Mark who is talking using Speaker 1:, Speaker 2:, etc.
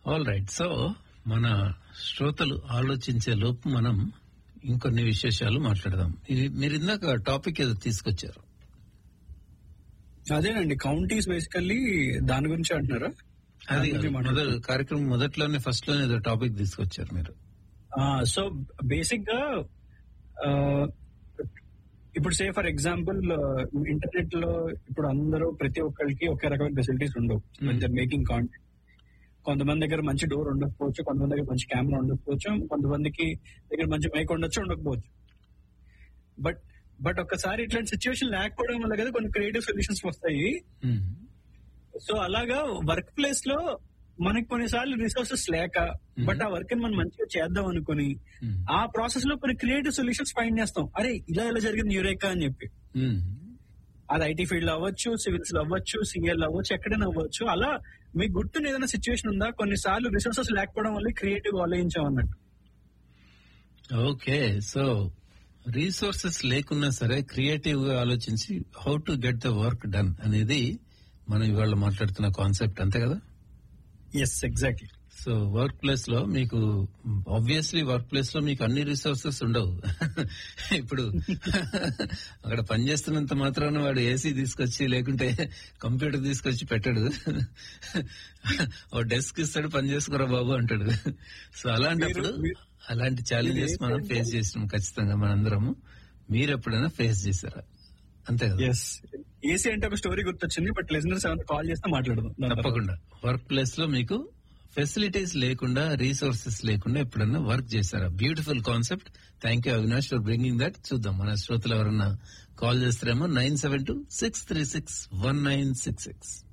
Speaker 1: All right so మన శ్రోతలు ఆలోచించే లోపు మనం ఇంకొన్ని విశేషాలు మాట్లాడదాం ఇది మీరు ఇందాక టాపిక్ ఏదో తీసుకొచ్చారు
Speaker 2: అదేనండి కౌంటీస్ బేసికల్లీ దాని గురించి అంటున్నారా
Speaker 1: అది
Speaker 2: దాని గురించి
Speaker 1: మొదలు
Speaker 2: మాట్లాడుతున్నారా?
Speaker 1: కార్యక్రమం మొదట్లోనే ఫస్ట్ లోనే ఏదో టాపిక్ తీసుకొచ్చారు మీరు
Speaker 2: సో బేసిక్ గా ఆ, ఇప్పుడు సే ఫర్ ఎగ్జాంపుల్ ఇంటర్నెట్ లో ఇప్పుడు అందరూ ప్రతి ఒక్కరికి ఒకే రకమైన ఫెసిలిటీస్ ఉండవు
Speaker 1: Hmm.
Speaker 2: మేకింగ్ కాంటెంట్ కొంతమంది దగ్గర మంచి డోర్ ఉండకపోవచ్చు కొంతమంది దగ్గర మంచి కెమెరా ఉండకపోవచ్చు కొంతమందికి దగ్గర మంచి మైక్ ఉండొచ్చు ఉండకపోవచ్చు బట్ బట్ ఒక్కసారి ఇట్లాంటి సిచ్యువేషన్ లేకపోవడం వల్ల కదా కొన్ని క్రియేటివ్ సొల్యూషన్స్ వస్తాయి
Speaker 1: మ్మ్.
Speaker 2: సో అలాగా వర్క్ ప్లేస్ లో మనకి కొన్నిసార్లు రిసోర్సెస్ లేక బట్ ఆ వర్క్ మనం మంచిగా చేద్దాం అనుకుని
Speaker 1: మ్మ్.
Speaker 2: ఆ ప్రాసెస్ లో కొన్ని క్రియేటివ్ సొల్యూషన్స్ ఫైండ్ చేస్తాం అరే ఇలా ఇలా జరిగింది యూరేకా అని చెప్పి
Speaker 1: మ్మ్.
Speaker 2: అది ఐటీ ఫీల్డ్ లో అవ్వచ్చు సివిల్స్ లో అవ్వచ్చు సిఎల్ అవ్వచ్చు ఎక్కడైనా అవ్వచ్చు అలా మీకు గుర్తున్న ఏదైనా సిచ్యువేషన్ ఉందా కొన్నిసార్లు రిసోర్సెస్ లేకపోవడం వల్ల క్రియేటివ్ ఆలోచించాం అన్నట్టు
Speaker 1: ఓకే సో రీసోర్సెస్ లేకున్నా సరే క్రియేటివ్ గా ఆలోచించి how to get the work done అనేది మనం ఇవాళ మాట్లాడుతున్న కాన్సెప్ట్ అంతే కదా
Speaker 2: yes exactly
Speaker 1: so workplace లో మీకు ఆబ్వియస్లీ వర్క్ ప్లేస్ లో మీకు అన్ని రిసోర్సెస్ ఉండవు ఇప్పుడు అక్కడ పనిచేస్తున్నంత మాత్రాన వాడు ఏసీ తీసుకొచ్చి లేకుంటే కంప్యూటర్ తీసుకొచ్చి పెట్టాడు ఓ డెస్క్ ఇస్తాడు పని చేసుకురా బాబు అంటాడు సో అలాంటప్పుడు
Speaker 2: మీరు- మీరు-
Speaker 1: అలాంటి ఛాలెంజెస్ మనం
Speaker 2: ఏంటంటే-
Speaker 1: ఫేస్ చేసినాం ఖచ్చితంగా మనందరము మీరు ఎప్పుడైనా ఫేస్ చేశారా అంతే కదా
Speaker 2: ఎస్ ఏసీ అంటే ఒక స్టోరీ గుర్తొచ్చింది బట్ లిజనర్స్ ఏమైనా కాల్ చేస్తే మాట్లాడదాం దాని తర్వాత.
Speaker 1: తప్పకుండా వర్క్ ప్లేస్ లో మీకు ఫెసిలిటీస్ లేకుండా రీసోర్సెస్ లేకుండా ఎప్పుడన్నా వర్క్ చేశారా beautiful concept thank you Avinash for bringing that చూద్దాం మన శ్రోతలు ఎవరన్నా కాల్ చేస్తారేమో nine seven two six three six one nine six six